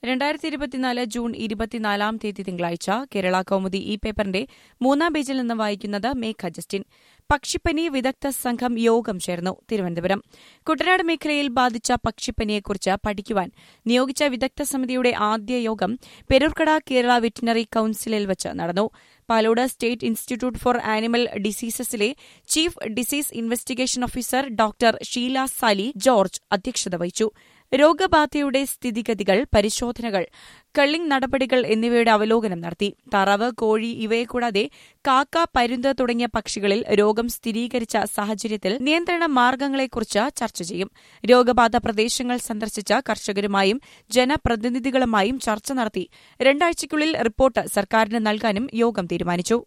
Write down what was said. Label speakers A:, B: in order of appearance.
A: രണ്ടായിരത്തി ഇരുപത്തിനാല് ജൂൺ ഇരുപത്തിനാലാം തീയതി തിങ്കളാഴ്ച കേരള കൗമുദി ഈ പേപ്പറിന്റെ മൂന്നാം പേജിൽ നിന്ന് വായിക്കുന്നത് മേഘ ജസ്റ്റിൻ പക്ഷിപ്പനി വിദഗ്ധ സംഘം യോഗം ചേർന്നു തിരുവനന്തപുരം കുട്ടനാട് മേഖലയിൽ ബാധിച്ച പക്ഷിപ്പനിയെക്കുറിച്ച് പഠിക്കുവാൻ നിയോഗിച്ച വിദഗ്ധ സമിതിയുടെ ആദ്യ യോഗം പെരൂർക്കട കേരള വെറ്റിനറി കൌൺസിലിൽ വച്ച് നടന്നു Palode state institute for animal ഡിസീസസിലെ chief disease investigation officer doctor Sheela Sally George അധ്യക്ഷത വഹിച്ചു രോഗബാധയുടെ സ്ഥിതിഗതികൾ പരിശോധനകൾ കള്ളിംഗ് നടപടികൾ എന്നിവയുടെ അവലോകനം നടത്തി താറാവ് കോഴി ഇവയെ കൂടാതെ കാക്ക പരുന്ത് തുടങ്ങിയ പക്ഷികളിൽ രോഗം സ്ഥിരീകരിച്ച സാഹചര്യത്തിൽ നിയന്ത്രണ മാർഗങ്ങളെക്കുറിച്ച് ചർച്ച ചെയ്യും രോഗബാധ പ്രദേശങ്ങൾ സന്ദർശിച്ച കർഷകരുമായും ജനപ്രതിനിധികളുമായും ചർച്ച നടത്തി രണ്ടാഴ്ചയ്ക്കുള്ളിൽ റിപ്പോർട്ട് സർക്കാരിന് നൽകാനും യോഗം തീരുമാനിച്ചു